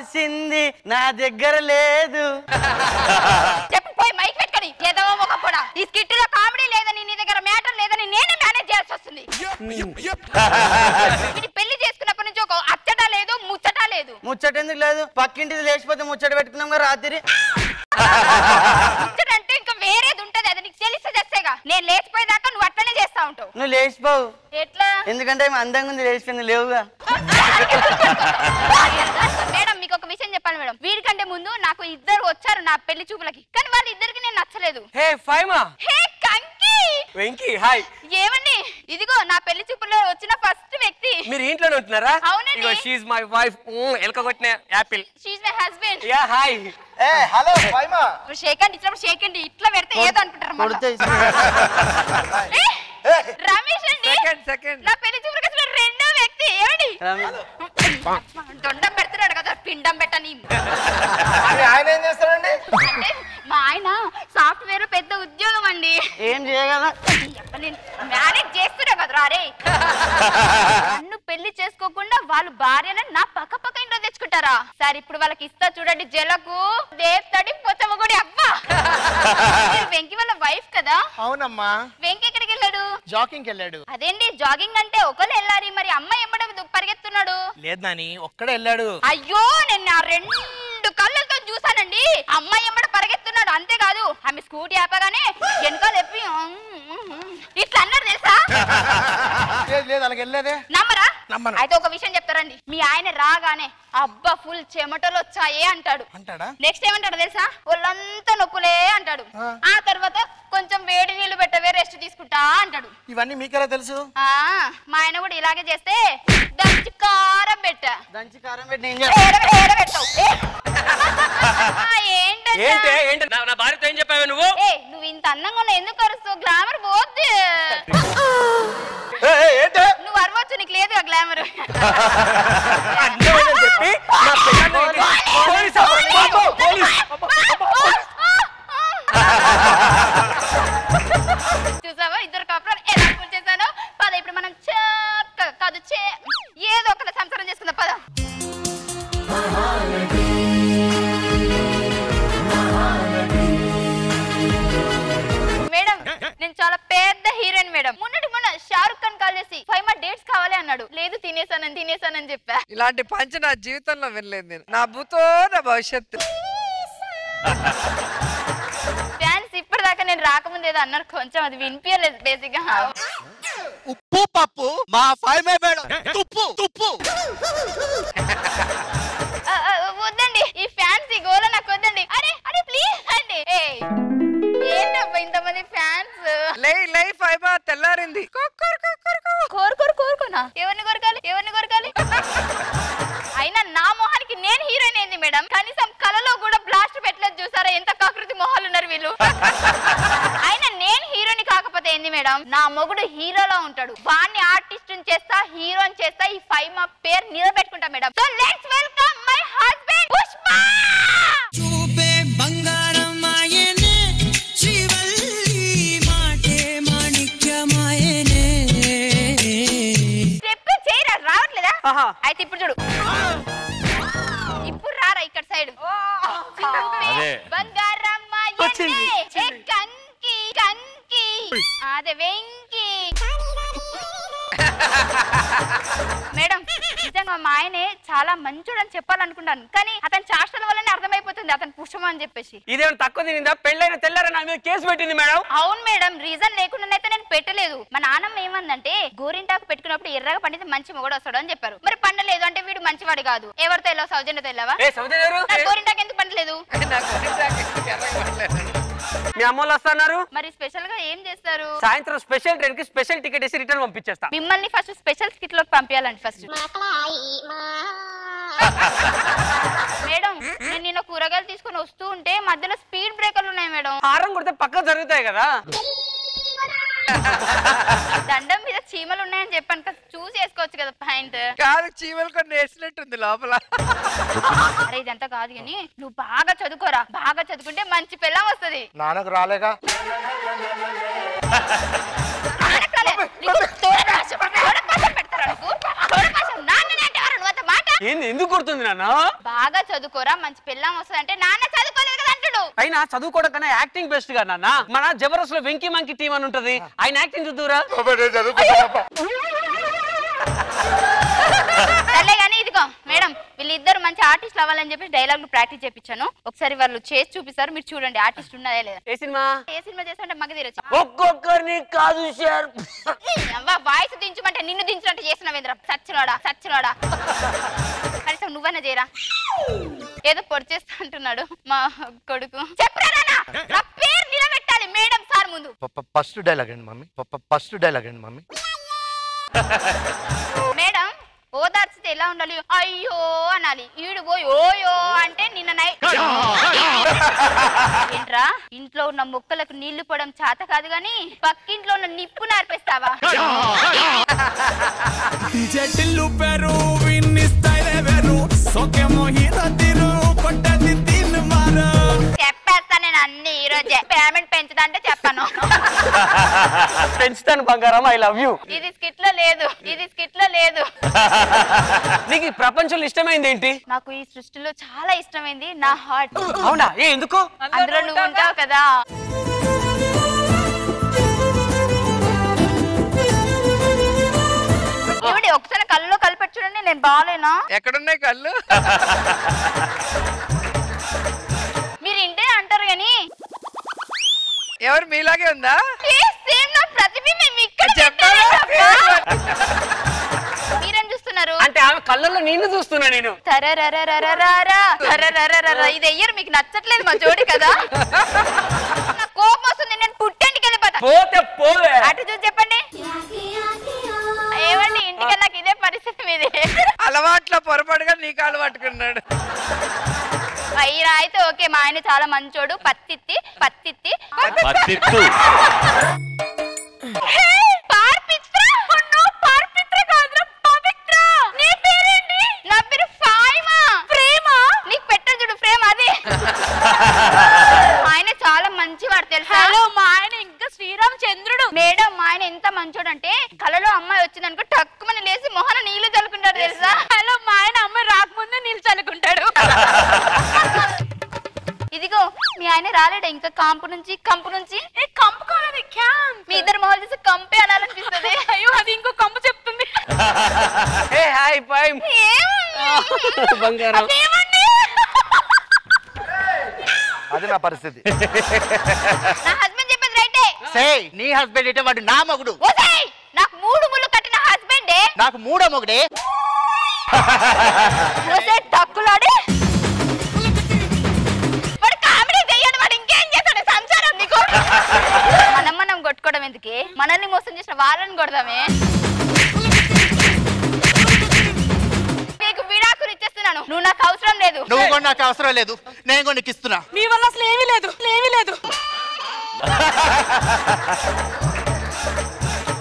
కావాల్సింది నా దగ్గర లేదు చెప్పు పోయి మైక్ పెట్టుకొని ఏదో ఒక పొడ ఈ స్కిట్ లో కామెడీ లేదని నీ దగ్గర మ్యాటర్ లేదని నేనే మేనేజ్ చేయాల్సి వస్తుంది వీడి పెళ్లి చేసుకున్నప్పటి నుంచి ఒక అచ్చట లేదు ముచ్చట లేదు ముచ్చట ఎందుకు లేదు పక్కింటిది లేచిపోతే ముచ్చట పెట్టుకున్నాం కదా రాత్రి ముచ్చట అంటే ఇంకా వేరేది ఉంటది అది నీకు తెలిస్తే చేస్తేగా నేను లేచిపోయేదాకా నువ్వు అట్లనే చేస్తా ఉంటావు నువ్వు లేచిపోవు ఎట్లా ఎందుకంటే ఆమె అందంగా ఉంది లేచిపోయింది లేవుగా మేడం మీకు ఒక విషయం చెప్పాలి మేడం వీడికంటే ముందు నాకు ఇద్దరు వచ్చారు నా పెళ్లి చూపులకి కానీ వాళ్ళ ఇద్దరికి నేను నచ్చలేదు హే ఫైమా హే కంకి వెంకీ హాయ్ ఏమండి ఇదిగో నా పెళ్లి చూపుల్లో వచ్చిన ఫస్ట్ వ్యక్తి మీరు ఇంట్లోనే ఉంటున్నారా అవునండి. ఇగో షీఈ్ మై వైఫ్ ఎలక కొట్టిన apple she's my husband yeah hi hey hello Faima shake అండి ఇచ్చినప్పుడు షేక్ అండి ఇట్లా పెడితే ఏదో అనుకుంటారు మళ్ళా. కొడితే ఏ, రమేష్ అండి సెకండ్ సెకండ్ నా పెళ్లి చూపులకు వచ్చిన రెండో వ్యక్తి ఏమండి రమేష్. దొండం పెడుతున్నాడు కదా పిండం పెట్టని మరి ఆయన ఏం చేస్తాడండి అంటే మా ఆయన సాఫ్ట్వేర్ పెద్ద ఉద్యోగం అండి ఏం చేయగల నేను మేనేజ్ చేస్తున్నా కదరా అరే నన్ను పెళ్లి చేసుకోకుండా వాళ్ళు భార్యను నా పక్క పక్క ఇంట్లో తెచ్చుకుంటారా సరే ఇప్పుడు వాళ్ళకి ఇస్తా చూడండి జలకు దేవతడి పొచ్చమ్మ కూడా అబ్బా మీరు వెంకి వాళ్ళ వైఫ్ కదా అవునమ్మా వెంకి ఎక్కడికి వెళ్ళాడు జాకింగ్కి వెళ్ళాడు అదేంటి జాగింగ్ అంటే ఒకరు వెళ్ళాలి మరి అమ్మాయి ఎమ్మడ పరిగెత్తున్నాడు లేదు నాని ఒక్కడే వెళ్ళాడు అయ్యో నేను ఆ రెండు కళ్ళతో చూసానండి అమ్మాయి ఎమ్మడ పరిగెత్తున్నాడు అంతేకాదు ఆమె స్కూటీ ఆపగానే వెనకాల ఎప్పి ఇట్లా అన్నాడు తెలుసా లేదు లేదు అలాగ వెళ్ళలేదే నమ్మరా నమ్మను. అయితే ఒక విషయం చెప్తారండి మీ ఆయన రాగానే అబ్బా ఫుల్ చెమటలు వచ్చాయే అంటాడు అంటాడా నెక్స్ట్ ఏమంటాడు తెలుసా ఒళ్ళంతా నొప్పులే అంటాడు ఆ. ఆ తర్వాత కొంచెం వేడి నీళ్లు పెట్టవే రెస్ట్ తీసుకుంటా అంటాడు ఇవన్నీ మీకెలా తెలుసు ఆ మా ఆయన కూడా ఇలాగే చేస్తే దంచి కారం పెట్ట దంచి కారం పెట్టి ఏం చేస్తా ఏడ ఏడ పెట్టావు ఏ. ఆ, ఏంటంట? ఏంటి ఏంటి నా నా భార్యతో ఏం చెప్పావు నువ్వు ఏ నువ్వు ఇంత అందంగా ఉన్నావు ఎందుకు అరుస్తావు గ్లామర్ పోద్ది ఏంటే నువ్వు అరవచ్చు నీకు లేదు గ్లామర్ అందమని చెప్పి నా పిల్లల్ని ఇంటికి- పోలీస్ అబ్బా, పోలీస్ చూసావా ఇద్దరు కాపురాలు ఎలా పూర్తి చేశాను పద ఇప్పుడు మనం చక్కగా కాదు చే ఏదో ఒకటి సంసారం చేసుకుందాం పద మేడం నేను చాలా పెద్ద హీరోయిన్ మేడం మొన్నటి మొన్న షారుఖ్ ఖాన్ కాల్ చేసి ఫైవ్ మా డేట్స్ కావాలి అన్నాడు లేదు తినేసానని తినేసానని చెప్పా ఇలాంటి పంచ నా జీవితంలో వినలేదు నేను నా భూతో నా భవిష్యత్తు ఫ్యాన్స్ ఇప్పటిదాకా నేను రాకముందు ఏదో అన్నారు కొంచెం అది వినిపించలేదు బేసిక్ గా ఉప్పు పప్పు మా ఫైమే మేడం తుప్పు తుప్పు ఆ, ఆ, వద్దండి ఈ ఫ్యాన్స్ గోల నాకు వద్దండి అరే అరే ప్లీజ్ అండి ఏయ్, ఏంటబ్బా ఇంతమంది ఫ్యాన్స్ లై లై ఫైబా తెల్లారింది కుక్కర్ కుక్కర్ కు. కోరుకోరు కోరుకోనా ఎవరిని కొరకాలి ఎవరిని కొరకాలి అయినా నా మొహానికి నేను హీరోయిన్ ఏంది మేడం కనీసం కలలో కూడా బ్లాస్ట్ పెట్టలేదు చూసారా ఎంత కాకృతి మొహాలు ఉన్నారు వీళ్ళు అయినా నేను హీరోని కాకపోతే ఏంది మేడం నా మొగుడు హీరోలో ఉంటాడు వాణ్ణి ఆర్టిస్ట్ చేస్తా హీరోని చేస్తా ఈ ఫైవ్ మా పేరు నిలబెట్టుకుంటా madam so let's welcome my husband Pushpa చూపే బంగారం ఆయనే శ్రీవల్లి మాటే మాణిక్యమాయనే స్టెప్ చేయరా రావట్లేదా ఆహా. అయితే ఇప్పుడు చూడు ఇప్పుడు రారా ఇక్కడ సైడ్ అదే. బంగారమ్మాయనే వచ్చింది, ఏ కంకి కంకి అదే వెంకి మేడం నిజంగా మా ఆయనే చాలా మంచోడు అని చెప్పాలనుకున్నాను కానీ అతని చాష్టల వల్లనే అర్థమైపోతుంది అతను పుష్పం అని చెప్పేసి ఇదేమైనా తక్కువ తినిందా పెళ్ళైన తెల్లారా నా మీద కేసు పెట్టింది మేడం అవును మేడం రీజన్ లేకుండానైతే నేను పెట్టలేదు మా నాన్నమ్మ ఏమందంటే గోరింటాకు పెట్టుకున్నప్పుడు ఎర్రగా పండితే మంచి మొగడు వస్తాడు అని చెప్పారు మరి పండలేదు అంటే వీడు మంచివాడు కాదు ఎవరితో వెళ్ళావు సౌజన్యతో వెళ్ళావా ఏ సౌదీ గారు నా గోరింటాకు ఎందుకు పండలేదు నాకు గురించి ఎందుకు ఎర్రగా పడలేదు? మీ అమ్మోళ్ళు వస్తున్నారు మరి స్పెషల్ గా ఏం చేస్తారు సాయంత్రం స్పెషల్ ట్రైన్ కి స్పెషల్ టికెట్ వేసి రిటర్న్ పంపించేస్తా మిమ్మల్ని ఫస్ట్ స్పెషల్ స్కిట్ లోకి పంపించాలండి ఫస్ట్ మేడం నేను నిన్న కూరగాయలు తీసుకొని వస్తూ ఉంటే మధ్యలో స్పీడ్ బ్రేకర్లు ఉన్నాయి మేడం హారం కొడితే పక్క జరుగుతాయి కదా దండం మీద చీమలు ఉన్నాయని చెప్పాను కదా చూసి వేసుకోవచ్చు కదా పాయింట్ కాదు చీమలు కొన్ని వేసినట్టుంది లోపల అరే ఇదంతా కాదు కానీ నువ్వు బాగా చదువుకోరా బాగా చదువుకుంటే మంచి పిల్లం వస్తుంది నాన్నకు రాలేగా నీకు తోడపాశం, తోడపాశం పెడతారా నీకు? తోడపాశం, నాన్ననే అంటావా నువ్వు అంత మాట? ఏంది ఎందుకు కొడుతుంది నాన్న బాగా చదువుకోరా మంచి పిల్లం వస్తుంది అంటే నాన్న చదువుకోలేదు కదా అంటుడు అయినా చదువుకోవడం కన్నా యాక్టింగ్ బెస్ట్ గా నాన్న మన జబర్దస్త్ లో వెంకీ మంకీ టీం అని ఉంటది ఆయన యాక్టింగ్ చూద్దురా సర్లే కానీ ఇదిగో మేడం వీళ్ళిద్దరు మంచి ఆర్టిస్ట్ అవ్వాలని చెప్పి డైలాగులు ప్రాక్టీస్ చేపించాను ఒకసారి వాళ్ళు చేసి చూపిస్తారు మీరు చూడండి ఆర్టిస్ట్ ఉన్నదే లేదా ఏ సినిమా ఏ సినిమా చేస్తుంటే మగ తీరచ్చు ఒక్కొక్కరిని కాదు సార్ వాయిస్ దించమంటే నిన్ను దించినట్టు చేసినవేంద్ర సచ్చినోడా సచ్చినోడా కనీసం నువ్వన్నా చేయరా ఏదో పొడి చేస్తా అంటున్నాడు మా కొడుకు చెప్పరా నాన్న? నా పేరు నిలబెట్టాలి మేడం సార్ ముందు ఫస్ట్ డైలాగ్ అండి మమ్మీ ఫస్ట్ డైలాగ్ అండి మమ్మీ మేడం ఓదార్చితే ఎలా ఉండాలి అయ్యో అనాలి ఈడు పోయి ఓయో అంటే నిన్న నై ఏంట్రా ఇంట్లో ఉన్న మొక్కలకు నీళ్లు పోవడం చేత కాదు గాని పక్కింట్లో ఉన్న నిప్పు నార్పేస్తావా చెట్టిల్లు పెరు విన్ని స్టైల్ వేరు సోకేమో హీరో తీరు కొట్టది తిన్ మారు చెప్పేస్తా నేను అన్ని ఈ రోజే పేమెంట్ పెంచుతా అంటే చెప్పను పెంచుతాను బంగారం ఐ లవ్ యూ ఇది స్కిట్ లో లేదు ఇది స్కిట్ లో లేదు నీకు ఈ ప్రపంచంలో ఇష్టమైంది ఏంటి నాకు ఈ సృష్టిలో చాలా ఇష్టమైంది నా హార్ట్ అవునా ఏ ఎందుకు అందులో నువ్వు ఉంటావు కదా ఏమిటి ఒకసారి కళ్ళలో కలిపెట్టి చూడండి నేను బాగాలేనా ఎక్కడున్నాయి కళ్ళు మీరు ఇంటే అంటారు కానీ ఎవరు మీలాగే ఉందా సేమ్ నా ప్రతిబింబం ఇక్కడ చెప్పాలా? మీరేం చూస్తున్నారు అంటే ఆమె కళ్ళల్లో నేను చూస్తున్నా నేను తరరరరరరరా, తరరరరరర. ఇది అయ్యారు మీకు నచ్చట్లేదు మా జోడి కదా నాకు కోపం వస్తుంది నేను పుట్టంటికి వెళ్ళిపోతా పోతే పోవే అటు చూసి చెప్పండి ఏమండి ఇంటికి నాకు ఇదే పరిస్థితి మీది అలవాట్ల పొరపాటుగా నీకు పట్టుకున్నాడు అయ్యరా అయితే ఓకే మా ఆయన చాలా మంచోడు పత్తిత్తి పత్తిత్తి పత్తిత్తు హే, పార్పిత్ర? అన్నో, పార్పిత్ర కాదురా, పవిత్ర. నీ పేరేంటి? నా పేరు ఫాయిమా. ప్రేమ? నీకు పెట్టాను చూడు ప్రేమ అది మా ఆయన చాలా మంచివాడు తెలుసా హలో మా ఆయన ఇంకా శ్రీరామచంద్రుడు మేడం మా ఆయన ఎంత మంచోడు అంటే కలలో అమ్మాయి వచ్చిందనుకో టక్కుమని లేసి మొహన నీళ్లు చల్లుకుంటాడు తెలుసా హలో మా ఆయన అమ్మాయి రాకముందే నీళ్లు చల్లుకుంటాడు ఇదిగో మీ ఆయన రాలేడా ఇంకా కాంపు నుంచి కంపు నుంచి కంపు కాదు క్యాంప్ మీ ఇద్దరు మొహలు చూసి కంపే అనాలనిపిస్తుంది అయ్యో అది ఇంకో కంపు చెప్తుంది ఏ హాయ్ పై బంగారం అదేమండి? అది నా పరిస్థితి నా హస్బెండ్ చెప్పేది రైటే సే నీ హస్బెండ్ అంటే వాడు నా మగుడు ఓసేయ్ నాకు మూడు ముళ్ళు కట్టిన హస్బెండే నాకు మూడో మొగుడే ఓసే టక్కులాడే వాడు కామెడీ చెయ్యడు వాడు ఇంకేం చేస్తాడు సంసారం నీకు మనం మనం కొట్టుకోవడం ఎందుకే మనల్ని మోసం చేసిన వాళ్ళని కొడదామే నీకు విడాకులు ఇచ్చేస్తున్నాను నువ్వు నాకు అవసరం లేదు నువ్వు కూడా నాకు అవసరం లేదు నేను కూడా నీకు ఇస్తున్నా మీ వల్ల అసలు ఏమీ లేదు ఏమీ లేదు